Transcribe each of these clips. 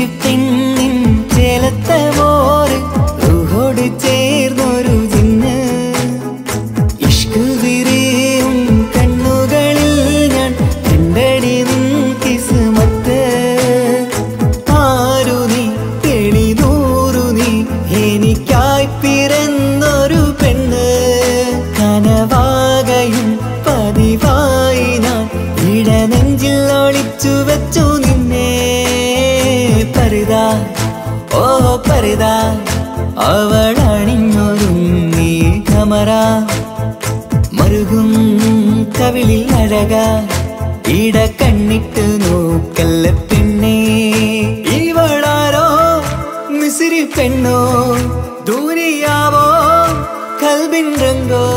മിസിരി പെണ്ണിൻ ചേലത്തെ മോര് റൂഹോട് ചേർന്നൊരു ജിന്ന് ഇഷ്ക് വിരിയും കണ്ണുകളിൽ ഞാൻ കണ്ടടി നിൻ കിസ്മത്ത് ആരു നീ തെളിനൂറു നീ എനിക്കായി പിറന്നൊരു പെണ്ണ് കനവാകയും പതിവായി ഞാൻ ഇടനെഞ്ചിൽ ഒളിച്ചു വെച്ചു നിന്നെ പരിതാ ഓ പരിതാ അവളണിഞ്ഞൊരുങ്ങി കമറ മറുകും കവിളിൽ അഴക ഇട കണ്ണിട്ട് നോക്കല്ല പെണ്ണേ ഇവളാരോ മിസിരി പെണ്ണോ ദൂരിയാവോ കൽബിൻ രംഗോ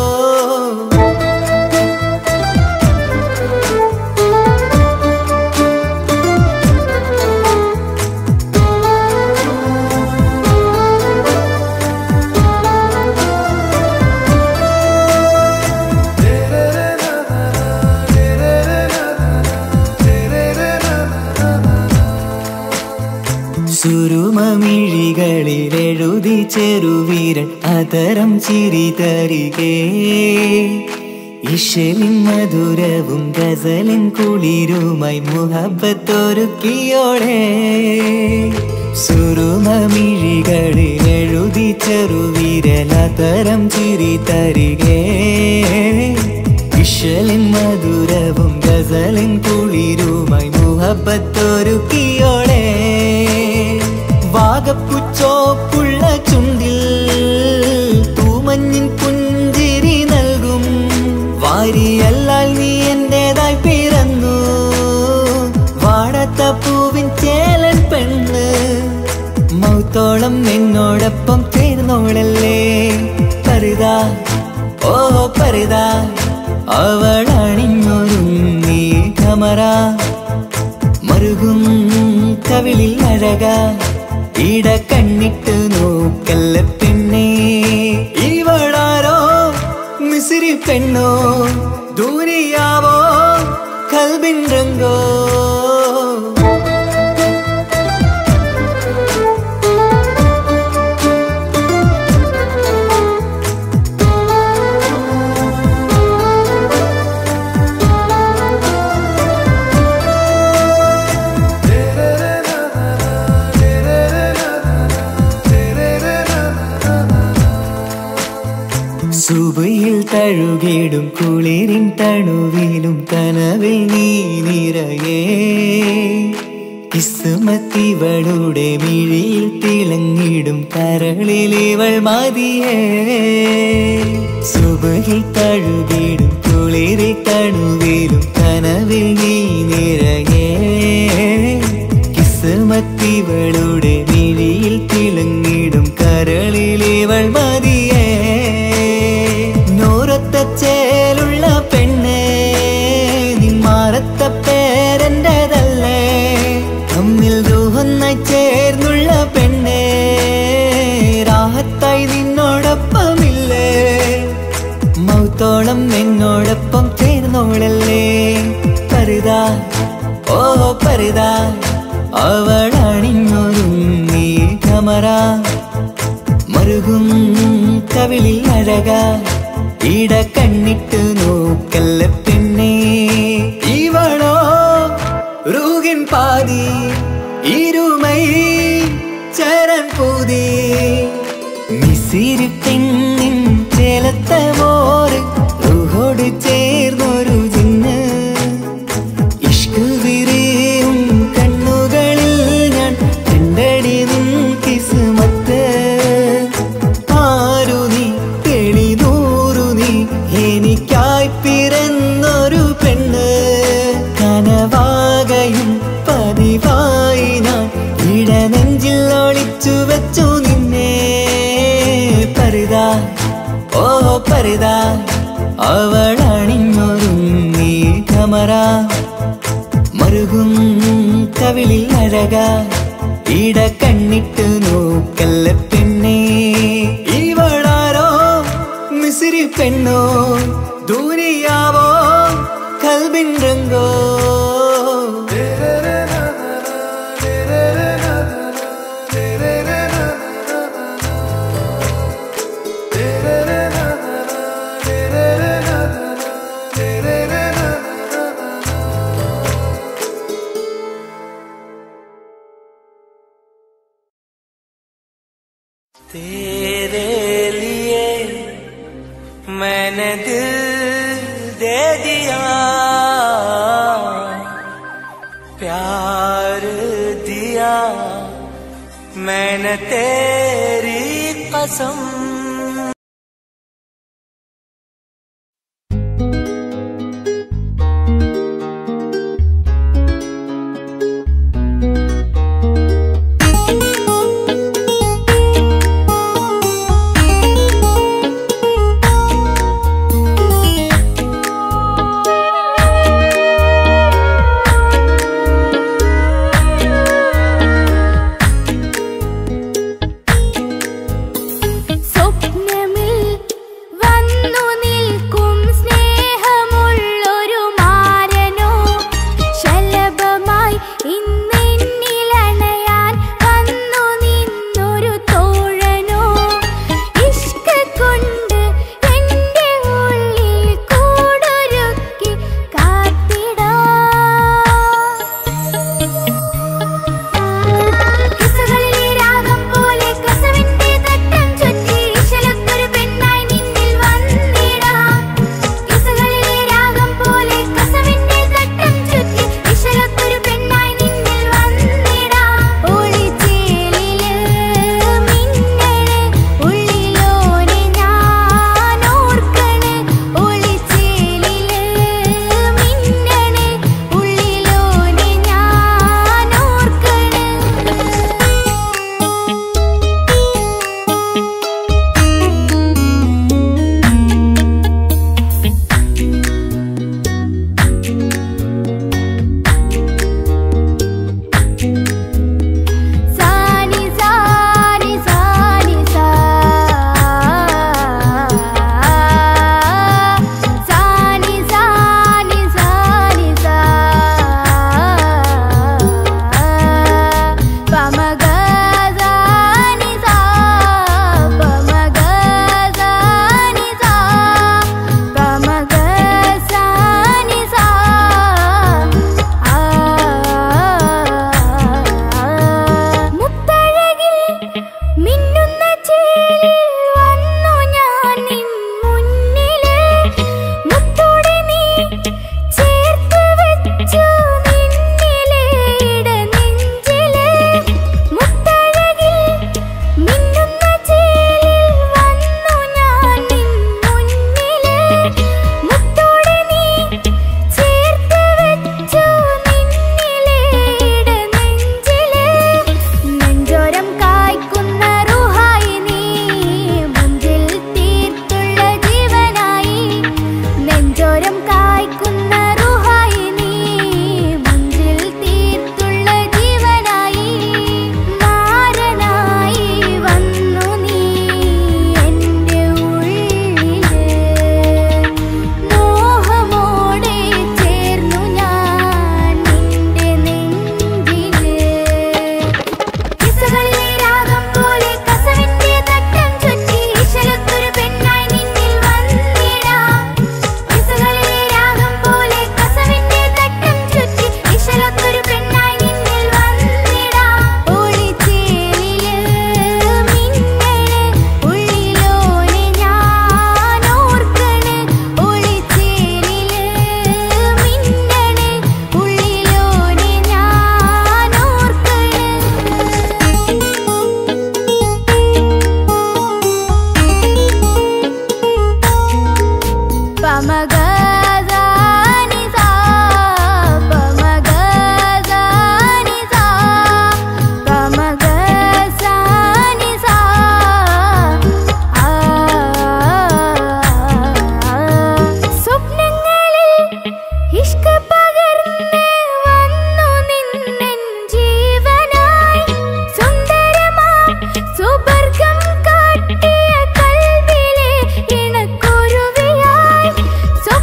സുരുമമിഴികളിൽ എഴുതി ചെറുവീരൻ അതരം ചിരി തരികേ ഇഷലിൻ മധുരവും ഗസലിൻ കുളിരുമായി മുഹബത്തൊരുക്കിയോടെ സുരുമമിഴികളിൽ എഴുതി ചെറുവീരൻ അതരം ചിരി തരികേ ഇഷലിൻ മധുരവും ഗസലിൻ കുളിരുമായി മുഹബത്തൊരുക്കിയോടെ വാഗപ്പുച്ചോപ്പുള്ള ചുണ്ടിൽ തൂമഞ്ഞിൻ പുഞ്ചിരി നൽകും വാരിയല്ലാൽ നീ എന്റേതായി പിറന്നു വാടത്ത പൂവിൻ ചേലൻ പെണ്ണ് മൗത്തോളം എന്നോടൊപ്പം ചേർന്നോളല്ലേ പരിതാ ഓ പരിതാ അവളണിഞ്ഞൊരുങ്ങി കമറ മറുകും കവിളിൽ അഴക ഇട കണ്ണിട്ട് നോക്കല്ല പെണ്ണേ ഇവളാരോ മിസിരി പെണ്ണോ ദൂരിയാവോ കൽബിൻ രംഗോ സുബയിൽ തഴുകിടും കുളിരിൻ തണുവിലും കനവിൽ നീ നിറയേ കിസ്മത്തിവളുടെ മിഴിയിൽ തിളങ്ങിടും കരളിൽ ഇവൾ മതിയേ സുബയിൽ തഴുകിടും കുളിരിൽ തണുവിലും കനവിൽ നീ നിറയേ കിസ്മത്തിവളുടെ മിഴിയിൽ തിളങ്ങിടും കരളിൽ ഇവൾ മതിയേ നൂറത്ത ചേലുള്ള പെണ്ണേ നിന്മാറത്ത പേരെൻ്റെതല്ലേ തമ്മിൽ ദൂഹൊന്നായി ചേർന്നുള്ള പെണ്ണേ രാഹത്തായി നിന്നോടൊപ്പമില്ലേ മൗത്തോളം എന്നോടൊപ്പം ചേർന്നോളല്ലേ പരിതാ ഓ പരിതാ അവളണിഞ്ഞൊരുങ്ങി കമറ മറുകും കവിളിൽ അഴക ഇട കണ്ണിട്ട് നോക്കല്ല പെണ്ണേ ഇവളോ റൂകിൻ പാതി ഇരുമൈ ചരൻ പൂതി മിസിരി പെണ്ണിൻ ചേലത്തെ മോര് റൂഹോട് ചേർന്നൊരു ജിന്ന് ഇഷ്ക് വിരിയും കണ്ണുകളിൽ ഞാൻ കണ്ടടി നിൻ കിസ്മത്ത് ആരു നീ തെളിനൂറു നീ എനിക്കായി പിറന്നൊരു പെണ്ണ് കനവാകയും പതിവായി ഞാൻ ഇടനെഞ്ചിൽ ഒളിച്ചു വെച്ചു നിന്നെ പരിതാ ഓ പരിതാ അവളണിഞ്ഞൊരുങ്ങി കമറ മറുകും കവിളിൽ അഴക ഇട കണ്ണിട്ട് നോക്കല്ല പെണ്ണേ ഇവളാരോ മിസിരി പെണ്ണോ ദൂരിയാവോ കൽബിൻ രംഗോ मैंने दिल दे दिया प्यार दिया मैंने तेरी कसम സ്വപ്നമിൽ വന്നു നിൽക്കും സ്നേഹമുള്ളൊരു മാരനോ ശലഭമായി ഇന്നെന്നിലണയാൻ വന്നു നിന്നൊരു തോഴനോ ഇഷ്ക കൊണ്ട് എൻ്റെ ഉള്ളിൽ കൂടൊരുക്കി കാത്തിടാം കിസ്സുകളിലെ രാഗം പോലെ കസവിന്റെ തട്ടം ചുറ്റി ഇശലത്തൊരു പെണ്ണായി നിന്നിൽ വന്നിടാം കിസ്സുകളിലെ രാഗം പോലെ കസവിന്റെ തട്ടം ചുറ്റി ഇശലത്തൊരു പെണ്ണായി നിന്നിൽ വന്നിടാം ഒളിച്ചേലില് മിന്നണ് ഉള്ളിലോനെ ഞാൻ ഓർക്കണ് ഒളിച്ചേലില് മിന്നണ് ഉള്ളിലോനെ ഞാൻ ഓർക്കണ് സാനി സാനി സാനി സാ സാനി സാനി സാനി സാ പമഗ സാനി സാ പമഗ സാനി സാ പമഗ സാനി സാ മുത്തഴകിൽ മിന്നുന്ന ചേലിൽ വന്നു ഞാൻ നിൻ മുന്നില് മുത്തോടെ നീ ചേർത്ത് വെച്ചു നിന്നിലെ ഇടനെഞ്ചില് മുത്തഴകിൽ മിന്നുന്ന ചേലിൽ വന്നു ഞാൻ നിൻ മുന്നില് മുത്തോടെ നീ ചേർത്ത് വെച്ചു നിന്നിലെ ഇടനെഞ്ചില് നെഞ്ചോരം കായ്ക്കുന്ന റുഹായി നീ മുഞ്ചിൽ തീർത്തുള്ള ജീവനായി നെഞ്ചോരം കായ്ക്കുന്ന റുഹായി നീ മുഞ്ചിൽ തീർത്തുള്ള ജീവനായി മാരനായി വന്നു നീ എൻ്റെ ഉള്ളില് മോഹമോടെ ചേർന്നു ഞാൻ നിന്റെ നെഞ്ചില് കിസ്സുകളിലെ രാഗം പോലെ കസവിന്റെ തട്ടം ചുറ്റി ഇശലത്തൊരു പെണ്ണായി നിന്നിൽ വന്നിടാം കിസ്സുകളിലെ രാഗം പോലെ കസവിന്റെ തട്ടം ചുറ്റി ഇശലത്തൊരു പെണ്ണായി നിന്നിൽ വന്നിടാം ഒളിച്ചേലില് മിന്നണ് ഉള്ളിലോനെ ഞാൻ ഓർക്കണ് ഒളിച്ചേലില് മിന്നണ് ഉള്ളിലോനെ ഞാൻ ഓർക്കണ് പമഗ സാനി സാ പമഗ സാനി സാ പമഗ സാനി സാ സ്വപ്നങ്ങളിൽ ഇഷ്ക പകർന്ന് വന്നു നിന്നെൻ ജീവനായി സുന്ദരമാം സുവർഗം കാട്ടിയ കൽവിലെ ഇണക്കുരുവിയായി സ്വപ്ന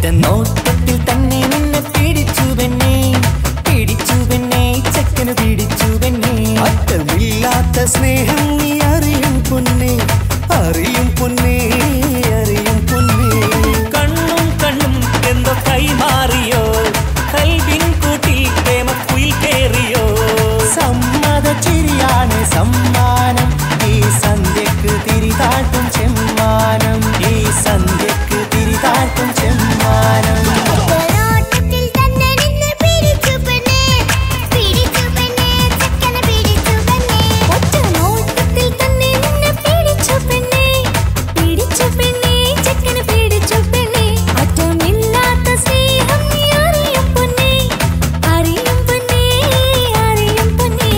നോട്ടത്തിൽ തന്നെ നിന്നെ പിടിച്ചു പെണ്ണേ പിടിച്ചു പെണ്ണേ ചെക്കന് പിടിച്ചു പെണ്ണേ അറ്റമില്ലാത്ത സ്നേഹം നീ അറിയും പൊന്നേ അറിയും പൊന്നേ അറിയും പൊന്നേ കണ്ണും കണ്ണും എന്തോ കൈമാറിയോ കൽവിൻ കൂട്ടിൽ പ്രേമക്കുയിൽ കേറിയോ സമ്മത ചിരിയാണ് സമ്മാനം ഈ സന്ധ്യക്ക് തിരിതാട്ടും ചെമ്മാനം ഈ സന്ധ്യക്ക് തിരിതാട്ടും ചെമ്മാനം ഒരോട്ടത്തിൽ തന്നെ നിന്നെ പിടിച്ചു പെണ്ണേ പിടിച്ചു പെണ്ണേ ചെക്കനെ പിടിച്ചു പെണ്ണേ ഒറ്റ നോട്ടത്തിൽ തന്നെ നിന്നെ പിടിച്ചു പെണ്ണേ പിടിച്ചു പെണ്ണേ ചെക്കനെ പിടിച്ചു പെണ്ണേ അറ്റമില്ലാത്ത സ്നേഹം നീ അറിയും പൊന്നേ അറിയും പൊന്നേ അറിയും പൊന്നേ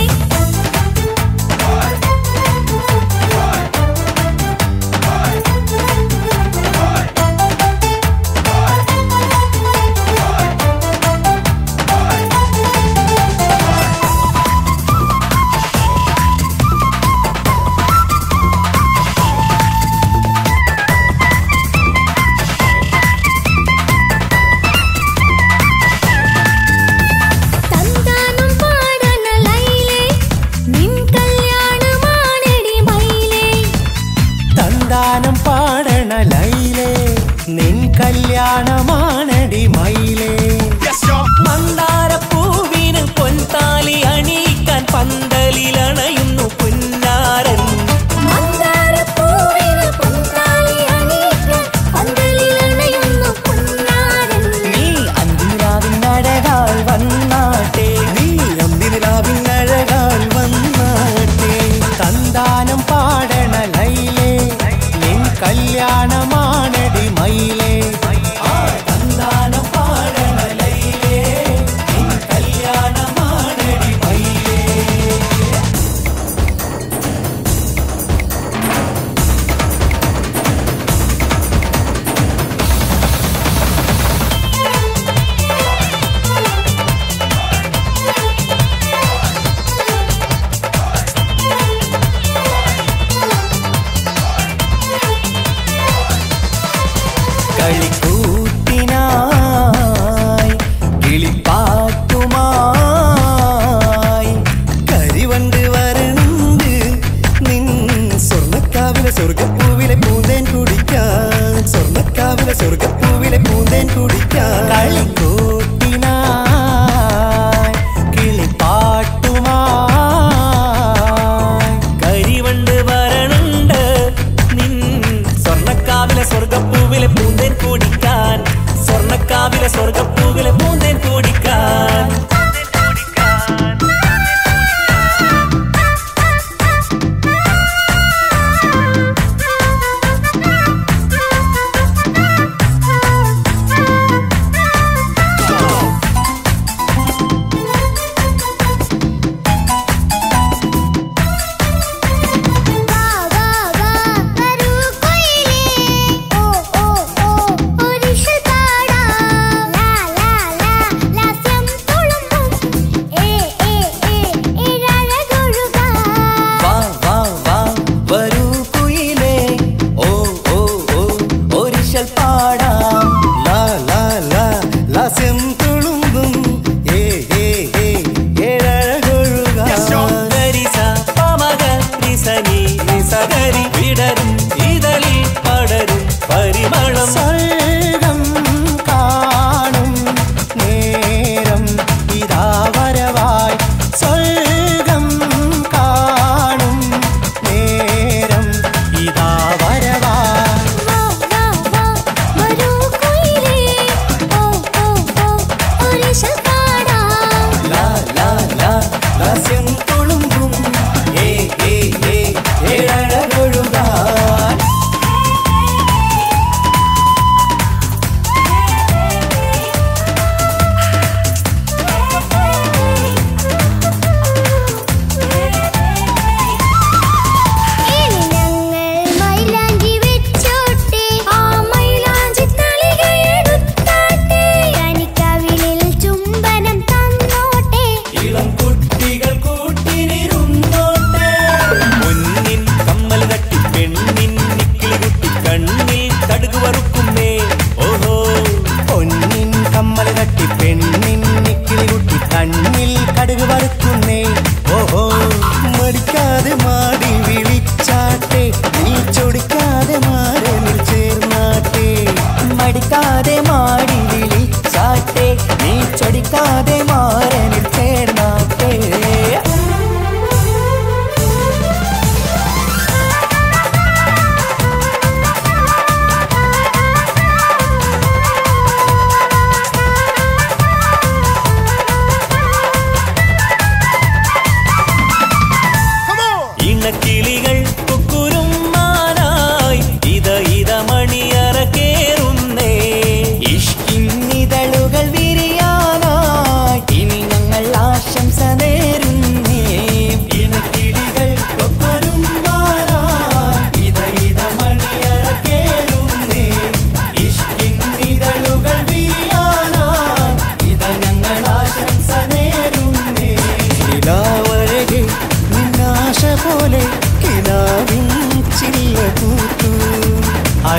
തന്താനം പാടന ലൈലേ നിൻ കല്യാണമാണെടി മൈലേ തന്താനം പാടണ ലൈലേ നിൻ കല്യാണമാണടി മയിലേ മന്ദാരപ്പൂവിന് പൊൻതാലി അണിയിക്കാൻ പന്തലിലണയുന്നു പുന്നാരൻ മന്ദാരപ്പൂവിന് പൊൻതാലി അണിയിക്കാൻ പന്തലിലണയുന്നു പൊന്നാരൻ നീ അന്തിരാവിനഴകാൽ വന്നാട്ടെ നീ അന്തിനിലാവിനഴകാൽ വന്നാട്ടെ തന്താനം പാടണ ലൈലേ നിൻ കല്യാണമാണടി മയിലേ ആ തന്താനം പാടണ ലൈലേ നിൻ കല്യാണമാണടി മയിലേ കളിക്കൂത്തിനായി കിളിപ്പാട്ടുമായി കരിവണ്ട് വരണുണ്ട് നിൻ സ്വർണ്ണക്കാവിലെ സ്വർഗപ്പൂവിലെ പൂന്തേൻ കുടിക്കാൻ സ്വർണ്ണക്കാവിലെ സ്വർഗപ്പൂവിലെ പൂന്തേൻ കുടിക്കാൻ കളിക്കൂത്തിനായി കിളിപ്പാട്ടുമായി കരിവണ്ട് വരണുണ്ട് നിൻ സ്വർണ്ണക്കാവിലെ സ്വർഗപ്പൂവിലെ പൂന്തേൻ കുടിക്കാൻ സ്വർണ്ണക്കാവിലെ സ്വർഗപ്പൂവിലെ പൂന്തേൻ കുടിക്കാൻ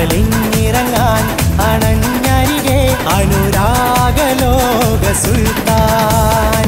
അലിഞ്ഞിറങ്ങാൻ അണഞ്ഞരികെ അനുരാഗലോക സുൽത്താൻ